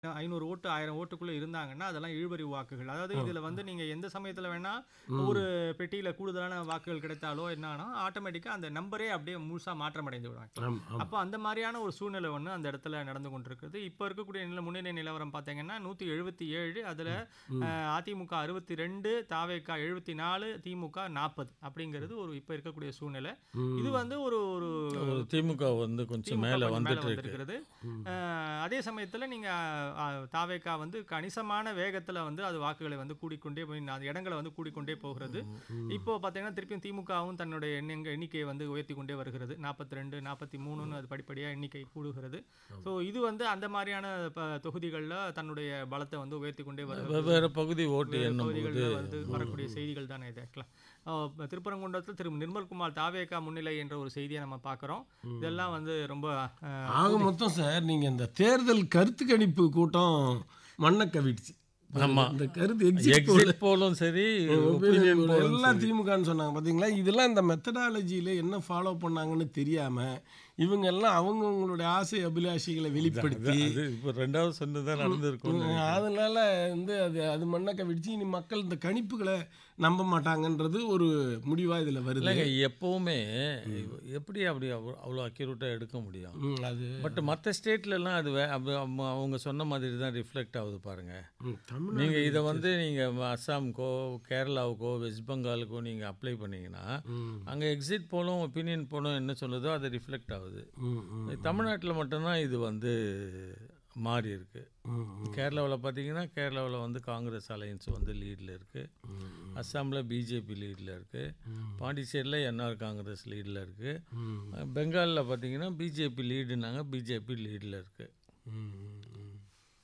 500 ஓட்டு, 1000 ஓட்டுக்குள்ள இருந்தாங்கன்னா, அதெல்லாம் இழுபறி வாக்குகள். அதாவது ஆ, இதுல ஆ. வந்து நீங்க எந்த சமயத்துல வேணா, ம். ஒரு பெட்டியில கூடுதலான வாக்குகள் கிடைத்தாலோ என்னானா, ஆட்டோமேட்டிக்கா அந்த நம்பரே அப்படியே முழுசா மாற்றமடைந்து விடும். ஆமா, ஆமா. அப்ப அந்த மாரியான ஒரு சூழ்நிலை ஒண்ணு அந்த இடத்துல நடந்து கொண்டிருக்கிறது. இப்ப இருக்கக்கூடிய நில முன்னிலை நிலவரம் பார்த்தீங்கன்னா, 177 அதுல ம். அ அதிமுக 62, தாவேகா 74, திமுக 40 அப்படிங்கிறது ஒரு இப்ப இருக்கக்கூடிய சூழ்நிலை. இது ம். வந்து ஒரு ஒரு ஒரு திமுக வந்து கொஞ்சம் திமுக மேல கொஞ்சம் மேல வந்துட்டு இருக்கு. வந்திருக்கிறது. ம். அ அதே சமயத்துல நீங்க அ தாவேகா வந்து கணிசமான வேகத்துல வந்து அது வாக்குகளை வந்து கூடிக்கொண்டே போய் அந்த இடங்கள வந்து கூடிக்கொண்டே போகிறது. ம். இப்போ பார்த்தீங்கன்னா, திருப்பியும் திமுகவும் தன்னுடைய எண்ணங்க எண்ணிக்கையை வந்து உயர்த்திக் கொண்டே வருகிறது. 42, 43ன்னு அது படிப்படியா எண்ணிக்கை கூடுகிறது. ஸோ இது வந்து அந்த மாரியான ப தொகுதிகள்ல தன்னுடைய பலத்த வந்து உயர்த்திக் கொண்டே வருகிறது. வெவ்வேறு பகுதி ஓட்டு வேறு எண்ணும்போது பகுதிகள்ல வந்து ம். வரக்கூடிய செய்திகள் தானே இது ஆக்சுவலா. அ திருப்பரங்குன்றத்தில் திரு நிர்மல்குமார் தாவேகா முன்னிலை என்ற ஒரு செய்தியை நம்ம பார்க்குறோம். ம். இதெல்லாம் வந்து ரொம்ப அ ஆக கூடி மொத்தம் சார் நீங்க இந்த தேர்தல் கருத்து கணிப்பு கூட்டம் மண்ணை கவிடுச்சு ஆமா. இந்த கருத்து எக்ஸிட் போல் எக்ஸிட் போலும் சரி ஒப்பீனியன் போலும் எல்லாம் சரி திமுகன்னு சொன்னாங்க பாத்தீங்களா இதெல்லாம் இந்த மெத்தடாலஜியில என்ன ஃபாலோ பண்ணாங்கன்னு தெரியாம இவங்க எல்லாம் அவங்கவங்களுடைய ஆசை அபிலாஷைகளை அது வெளிப்படுத்தி அது இப்போ ரெண்டாவது சொன்னதான் நடந்திருக்கும் ம், அதனால வந்து அது அது மண்ணை கவிடுச்சு இனி மக்கள் இந்த கணிப்புகளை நம்ப மாட்டாங்கன்றது ஒரு முடிவா இதுல வருது இல்லைங்க எப்பவுமே எப்படி அப்படி அவ்வளோ அவ்வளோ அக்யூரேட்டாக எடுக்க முடியும் ம், அது பட் மற்ற ஸ்டேட்லலாம் அது வே- அப்ப அவங்க அவங்க சொன்ன மாதிரி தான் ரிஃப்ளெக்ட் ஆகுது பாருங்க ம், தமிழ்நாடு நீங்கள் இதை வந்து நீங்கள் அஸ்ஸாமுக்கோ கேரளாவுக்கோ வெஸ்ட் பெங்காலுக்கோ நீங்கள் அப்ளை பண்ணீங்கன்னா ம், அங்கே எக்ஸிட் போலும் ஒப்பீனியன் போலும் என்ன சொல்லுதோ அது ரிஃப்ளெக்ட் ஆகுது ம், ம், தமிழ்நாட்டில் மட்டும்தான் இது வந்து மாறி இருக்கு ம், ம், கேரளாவில் பார்த்தீங்கன்னா கேரளாவில் வந்து காங்கிரஸ் அலையன்ஸ் வந்து லீடில் இருக்குது ம், அஸ்ஸாமில் பிஜேபி லீடில் இருக்குது ம், பாண்டிச்சேரியில் என்ஆர் காங்கிரஸ் லீடில் இருக்குது ம், பெங்காலில் பார்த்தீங்கன்னா பிஜேபி லீடுனாங்க பிஜேபி லீடில் இருக்குது ம், ம்.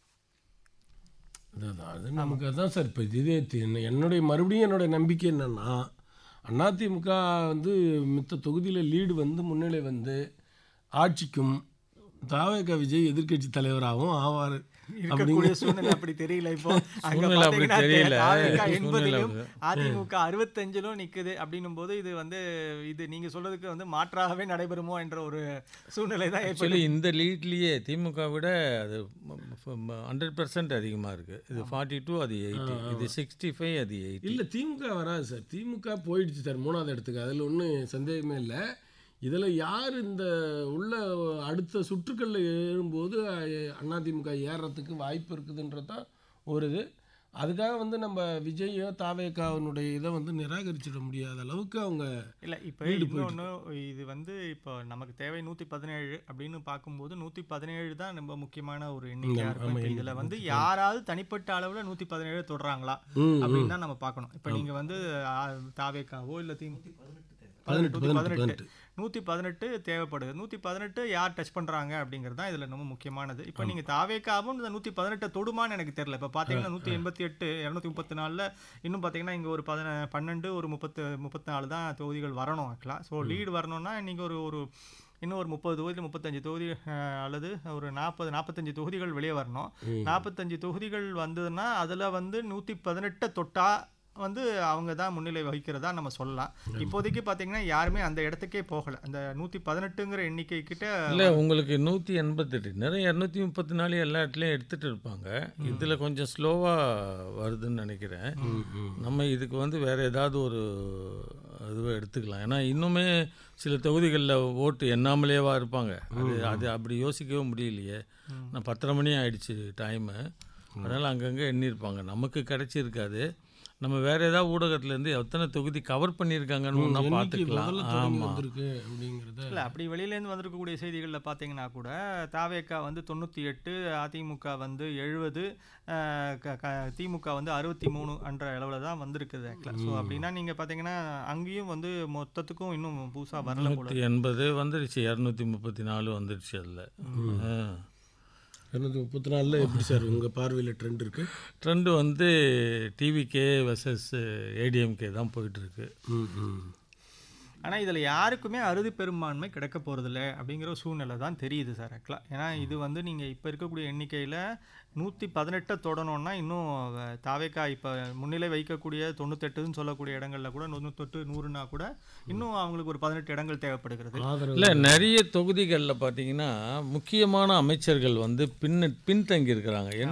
அதுதான் அது நமக்கு அதான் சார் இப்போ இதே தி- என்னுடைய மறுபடியும் என்னுடைய நம்பிக்கை என்னன்னா அதிமுக வந்து மித்த தொகுதியில் லீடு வந்து முன்னிலை வந்து ஆட்சிக்கும் தாவேக விஜய் எதிர்க்கட்சி தலைவராகவும் ஆவார் இருக்கக்கூடிய சூழ்நிலை அப்படி தெரியல இப்போ அங்க சூழ்நிலை அப்படி பாத்தீங்கன்னா தெரியல. தாவேகா சூழ்நிலை எண்பதிலும் அப்படி- அதிமுக அறுபத்தஞ்சிலும் நிக்குது அப்படின்னும் போது இது வந்து இது நீங்க சொல்றதுக்கு வந்து மாற்றாகவே நடைபெறுமோ என்ற ஒரு சூழ்நிலை தான் ஆக்சுவலி ஏற்பட்டு இந்த லீட்லேயே திமுக விட அது ஹண்ட்ரட் பர்சன்ட் அதிகமாக இருக்குது இது ஃபார்ட்டி டூ அது எயிட்டி இது சிக்ஸ்டி ஃபைவ் அது எயிட்டி இல்லை திமுக வராது சார் திமுக போயிடுச்சு சார் மூணாவது இடத்துக்கு அதில் ஒன்றும் சந்தேகமே இல்லை இதில் யார் இந்த உள்ள அடுத்த சுற்றுக்களில் ஏறும்போது அஹ், அதிமுக ஏறுறதுக்கு வாய்ப்பு இருக்குதுன்றது தான் ஒரு இது அதுக்காக வந்து நம்ம விஜயோ தாவேக்காவினுடைய இதை வந்து நிராகரிச்சிட முடியாத அளவுக்கு அவங்க இல்ல இப்ப வீடு இன்னொன்னு இது வந்து இப்போ நமக்கு தேவை நூத்தி பதினேழு அப்படின்னு பார்க்கும்போது நூத்தி பதினேழு தான் ரொம்ப முக்கியமான ஒரு எண்ணிக்கையா ஆமா, இருக்கும் ஆமா, இப்ப இதுல வந்து யாராவது தனிப்பட்ட அளவுல நூத்தி பதினேழு தொடுறாங்களா ம், ம். அப்படின்னு தான் நம்ம பார்க்கணும் இப்ப நீங்க வந்து ஆ, தாவேக்காவோ இல்ல திமுக பதினெட்டு நூத்தி பதினெட்டு பதினெட்டு பதினெட்டு நூற்றி பதினெட்டு தேவைப்படுது நூற்றி பதினெட்டு யார் டச் பண்ணுறாங்க அப்படிங்கிறது தான் இதில் ரொம்ப முக்கியமானது இப்போ நீங்கள் தாவேக்காவும் இந்த நூற்றி பதினெட்டை தொடுமான்னு எனக்கு தெரியல இப்போ பார்த்தீங்கன்னா நூற்றி எண்பத்தி எட்டு இரநூத்தி முப்பத்தி நாலில் இன்னும் பார்த்தீங்கன்னா இங்கே ஒரு பதின பன்னெண்டு ஒரு முப்பத்து முப்பத்தி நாலு தான் தொகுதிகள் வரணும் ஆக்சுவலாக ஸோ லீடு வரணும்னா நீங்கள் ஒரு ஒரு இன்னும் ஒரு முப்பது தொகுதி முப்பத்தஞ்சு தொகுதி அஹ், அல்லது ஒரு நாற்பது நாற்பத்தஞ்சு தொகுதிகள் வெளியே வரணும் நாற்பத்தஞ்சு தொகுதிகள் வந்ததுன்னா அதில் வந்து நூற்றி பதினெட்டை தொட்டா வந்து அவங்க தான் முன்னிலை வகிக்கிறதா நம்ம சொல்லலாம் இப்போதைக்கு பார்த்தீங்கன்னா யாருமே அந்த இடத்துக்கே போகலை அந்த நூற்றி பதினெட்டுங்கிற எண்ணிக்கை கிட்ட இல்லை உங்களுக்கு நூற்றி எண்பத்தெட்டு நிறைய இரநூத்தி முப்பத்தி நாலு எல்லா இடத்துலையும் எடுத்துகிட்டு இருப்பாங்க இதில் கொஞ்சம் ஸ்லோவாக வருதுன்னு நினைக்கிறேன் நம்ம இதுக்கு வந்து வேறு ஏதாவது ஒரு இதுவை எடுத்துக்கலாம் ஏன்னா இன்னுமே சில தொகுதிகளில் ஓட்டு எண்ணாமலேவா இருப்பாங்க அது அது அப்படி யோசிக்கவே முடியலையே நான் பத்தரை மணி ஆயிடுச்சு டைமு அதனால் அங்கங்கே எண்ணியிருப்பாங்க நமக்கு கிடைச்சிருக்காது நம்ம வேற ஏதாவது ஊடகத்துலேருந்து எத்தனை தொகுதி கவர் பண்ணியிருக்காங்கன்னு ஒன்றா எண்ணிக்கை பார்த்துக்கலாம் முதல்ல தொடங்கி ஆமாம் வந்திருக்கு அப்படிங்கிறத இல்லை அப்படி வெளியிலேருந்து வந்திருக்கக்கூடிய செய்திகளில் பார்த்தீங்கன்னா கூட தாவேக்கா வந்து தொண்ணூற்றி எட்டு அதிமுக வந்து எழுபது திமுக வந்து அறுபத்தி மூணு என்ற அளவில் தான் வந்திருக்குது ஆக்சுவலாக ஸோ அப்படின்னா நீங்கள் பார்த்தீங்கன்னா அங்கேயும் வந்து மொத்தத்துக்கும் இன்னும் புதுசாக வரல போல நூற்றி எண்பது வந்துடுச்சு இரநூத்தி முப்பத்தி நாலு வந்துடுச்சு அதில் இரநூத்தி முப்பத்தி நாலில் எப்படி சார் உங்கள் பார்வையில் ட்ரெண்ட் இருக்கு ட்ரெண்டு வந்து டிவிகே வெர்சஸ் ஏடிஎம்கே தான் போயிட்டுருக்கு ம் ம் ஆனால் இதில் யாருக்குமே அறுதி பெரும்பான்மை கிடைக்க போகிறதில்ல அப்படிங்கிற ஒரு சூழ்நிலை தான் தெரியுது சார் ஆக்சுவலாக ஏன்னா இது வந்து நீங்கள் இப்போ இருக்கக்கூடிய எண்ணிக்கையில் நூற்றி பதினெட்டை தொடணும்னா இன்னும் வ- தாவேக்கா இப்போ முன்னிலை வைக்கக்கூடிய தொண்ணூத்தெட்டுன்னு சொல்லக்கூடிய இடங்கள்ல கூட தொண்ணூத்தெட்டு நூறுனா கூட இன்னும் அவங்களுக்கு ஒரு பதினெட்டு இடங்கள் தேவைப்படுகிறது ஆதரவு இல்லை நிறைய தொகுதிகளில் பார்த்தீங்கன்னா முக்கியமான அமைச்சர்கள் வந்து பின்ன பின்தங்கி இருக்கிறாங்க என்ன